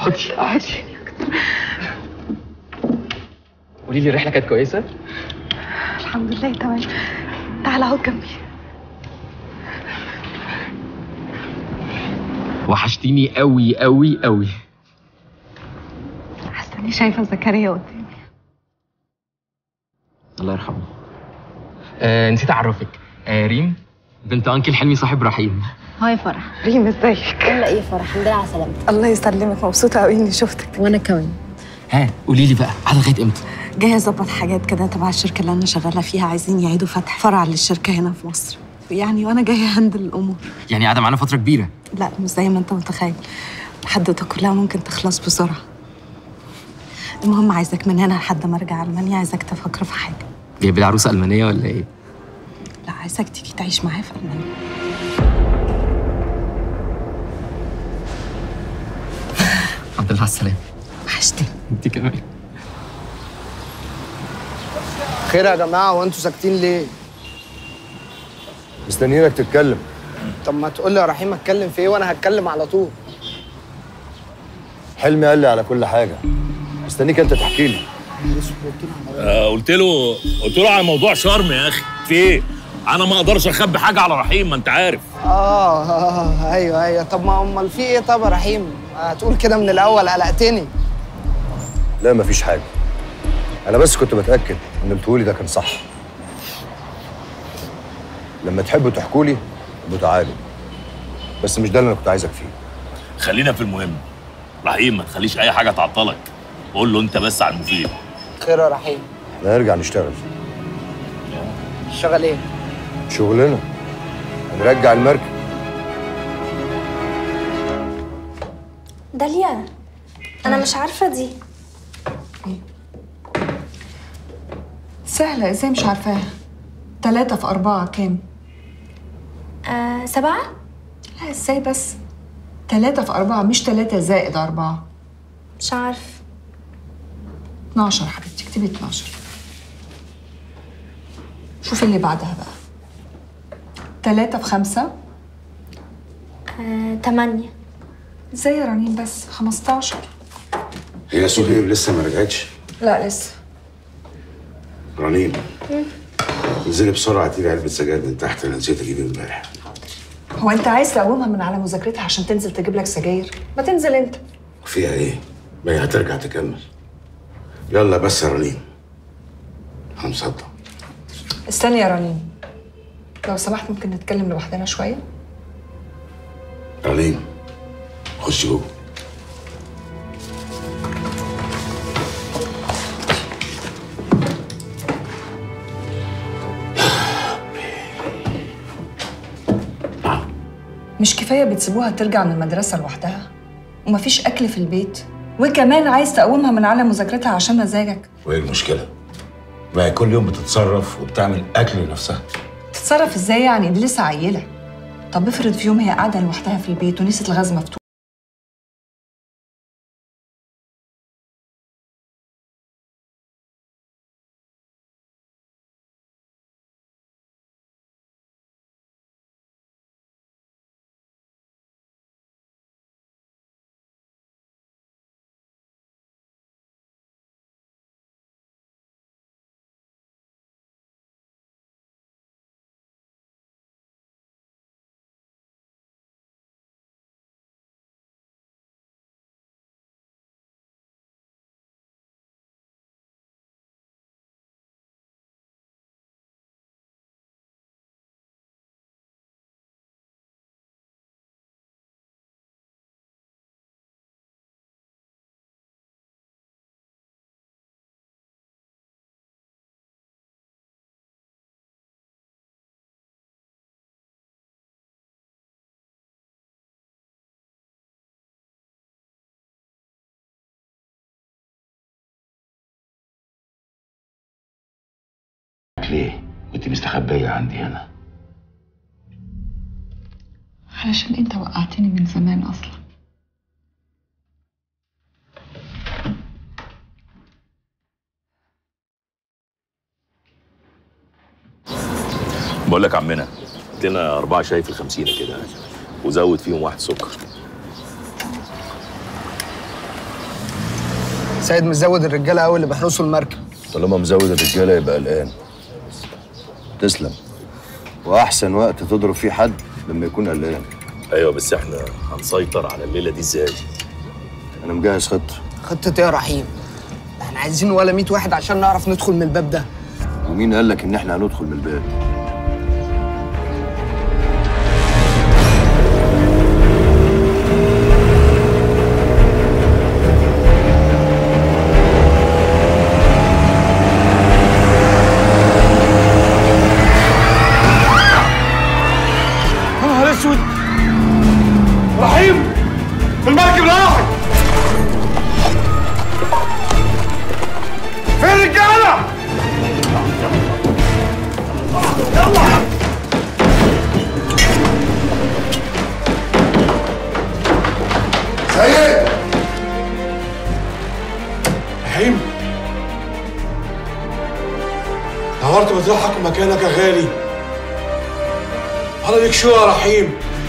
اقعدي اقعدي قولي لي الرحله كانت كويسه الحمد لله تمام تعال اقعد جنبي وحشتيني قوي قوي قوي حاسه اني شايفه زكريا قدامي الله يرحمه آه نسيت اعرفك آه ريم بنت انكل حلمي صاحب رحيم هاي فرح ريم ازيك ولا ايه فرح الحمد لله على سلامتك الله يسلمك مبسوطه قوي اني شفتك وانا كمان ها قولي لي بقى قاعده لغايه امتى جايه اظبط حاجات كده تبع الشركه اللي انا شغاله فيها عايزين يعيدوا فتح فرع للشركه هنا في مصر يعني وانا جايه هندل الامور يعني قاعده معانا فتره كبيره لا مش زي ما انت متخيل الحدوته كلها ممكن تخلص بسرعه المهم عايزك من هنا لحد ما ارجع المانيا عايزك تفكر في حاجه جايب لي عروسه المانيه ولا ايه لا عايزك تيجي تعيش معايا في المانيا الحمد لله على السلامه وحشتني انت كمان خير يا جماعه وانتوا ساكتين ليه؟ مستنيينك تتكلم طب ما تقول لي يا رحيم اتكلم في ايه وانا هتكلم على طول حلمي قال لي على كل حاجه مستنيك انت تحكي لي آه قلت له قلت له على موضوع شرم يا اخي في ايه انا ما اقدرش اخبي حاجه على رحيم ما انت عارف آه, اه ايوه ايوه طب ما امال في ايه طب يا رحيم؟ هتقول كده من الاول قلقتني لا مفيش حاجه انا بس كنت بتاكد ان اللي بتقولي ده كان صح لما تحبوا تحكوا لي ابقوا تعالوا بس مش ده اللي انا كنت عايزك فيه خلينا في المهم رحيم ما تخليش اي حاجه تعطلك قول له انت بس على المفيد خير يا رحيم احنا نرجع نشتغل شغال ايه؟ شغلنا هنرجع المركب داليا انا مش عارفه دي سهلة ازاي مش عارفاها تلاتة في أربعة كام؟ آه سبعة لا ازاي بس تلاتة في أربعة مش تلاتة زائد أربعة مش عارف 12 حبيبتي اكتبي 12 شوفي اللي بعدها بقى تلاتة في خمسة آه تمانية ازاي يا رنين بس 15 هي سهير لسه ما رجعتش لا لسه رنين انزلي بسرعه تجيبي علبه سجاير من تحت انا نسيت اجيب امبارح هو انت عايز تقومها من على مذاكرتها عشان تنزل تجيب لك سجاير ما تنزل انت فيها ايه؟ ما هي هترجع تكمل يلا بس يا رنين هنصدق استني يا رنين لو سمحت ممكن نتكلم لوحدنا شوية رنين خش جوه مش كفاية بتسيبوها ترجع من المدرسة لوحدها ومفيش أكل في البيت وكمان عايز تقومها من على مذاكرتها عشان مزاجك وايه المشكله؟ ما هي كل يوم بتتصرف وبتعمل اكل لنفسها تتصرف ازاي يعني دي لسه عيلة طب افرض في يوم هي قاعدة لوحدها في البيت ونسيت الغاز مفتوح ليه؟ كنت مستخبيه عندي هنا علشان انت وقعتني من زمان اصلا بقول لك يا عمنا هات لنا اربعه شاي في الخمسينه كده وزود فيهم واحد سكر سيد مزود الرجاله قوي اللي بيحرسوا المركب طالما مزود الرجاله يبقى قلقان تسلم واحسن وقت تضرب فيه حد لما يكون قلقان ايوه بس احنا هنسيطر على الليله دي ازاي انا مجهز خطه خطه ايه يا رحيم احنا عايزين ولا 100 واحد عشان نعرف ندخل من الباب ده ومين قال لك ان احنا هندخل من الباب يا نهار اسود رحيم المركب راحت فين الرجاله؟ يلا سيد رحيم نورت مطرحك ومكانك يا غالي على ليك شو يا رحيم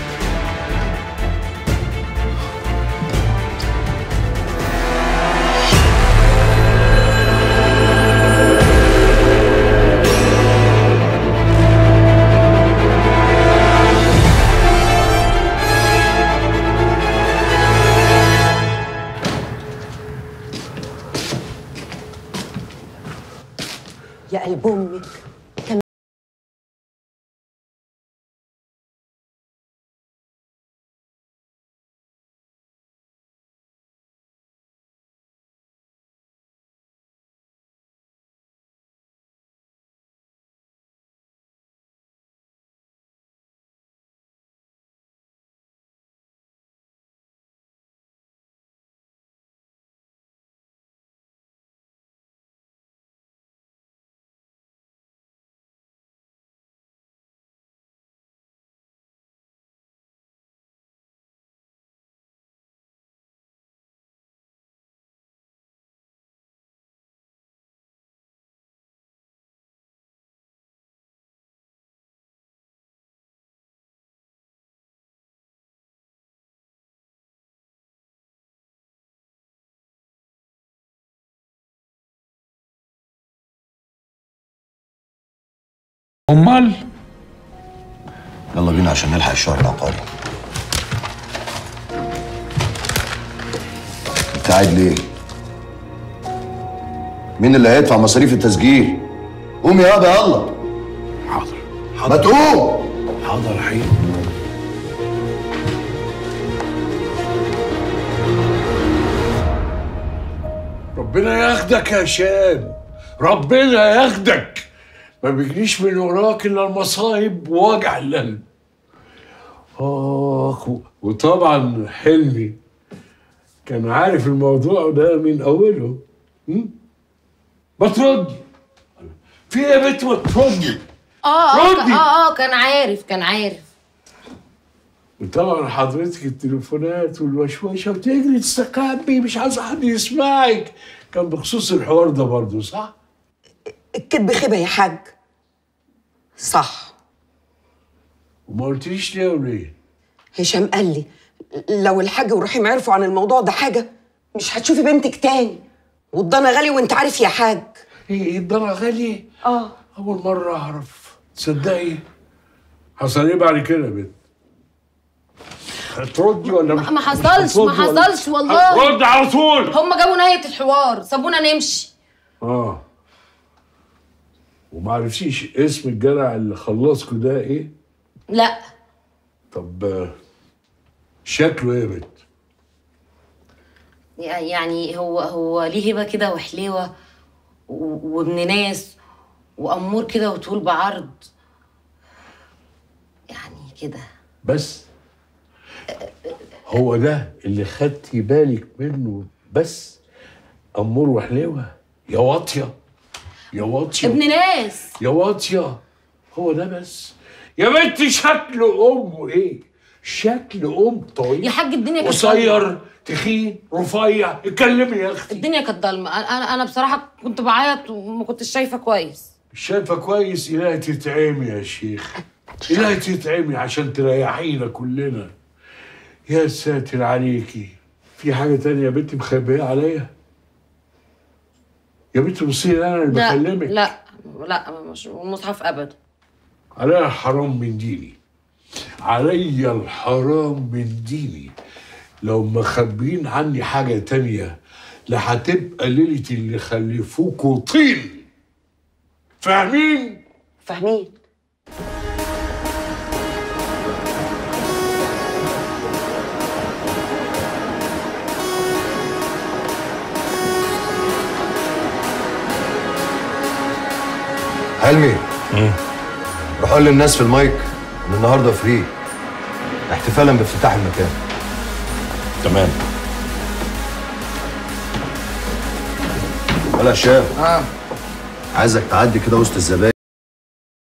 يا قلب امك كان امال يلا بينا عشان نلحق الشهر العقاري انت قاعد ليه؟ مين اللي هيدفع مصاريف التسجيل؟ قوم يابا يلا حاضر ما تقوم حاضر رحيم ربنا ياخدك يا هشام ربنا ياخدك ما بيجريش من وراك الا المصايب ووجع القلب اخ و- وطبعا حلمي كان عارف الموضوع ده من اوله م? ما تردي في ايه يا بنت ما تردي اه اه ردي. اه اه كان عارف كان عارف وطبعا حضرتك التليفونات والوشوشه وتجري تستخبي مش عايز حد يسمعك كان بخصوص الحوار ده برضه صح؟ الكذب خيبه يا حاج صح وما قلتليش ليه وليه؟ هشام قال لي لو الحاج ورحيم عرفوا عن الموضوع ده حاجه مش هتشوفي بنتك تاني والضنا غالي وانت عارف يا حاج ايه الضنا غالي؟ اه اول مره اعرف تصدقي حصل ايه بعد كده يا بنت؟ هتردي ولا مش ما حصلش ما هتردي ولا- حصلش والله رد على طول هم جابوا نهايه الحوار سابونا نمشي اه وما عرفتيش اسم الجدع اللي خلصكوا ده ايه؟ لا طب آه، شكله ايه يا بنت؟ يعني هو هو ليه هبه كده وحليوه و- وابن ناس وامور كده وطول بعرض يعني كده بس هو ده اللي خدتي بالك منه بس أمور وحليوة يا واطية يا واطية ابن ناس يا واطية هو ده بس يا بنتي شكل أمه إيه؟ شكل أم طويل يا حاج الدنيا كانت قصير تخين رفيع اتكلمي يا أختي الدنيا كانت ضلمه انا انا بصراحه كنت بعيط وما كنتش شايفه كويس مش شايفة كويس إلهي تتعمي يا شيخ إلهي تتعمي عشان تريحينا كلنا يا ساتر عليكي في حاجة تانية يا بنتي مخبية عليا يا بنت بصي انا اللي لا بكلمك لا لا مش المصحف ابدا عليا الحرام من ديني عليا الحرام من ديني لو مخبيين عني حاجة تانية لا هتبقى ليلة اللي خلفوكوا طين فاهمين؟ فاهمين حلمي روح قول للناس في المايك ان النهارده فري احتفالا بافتتاح المكان تمام ولا شاب اه عايزك تعدي كده وسط الزباين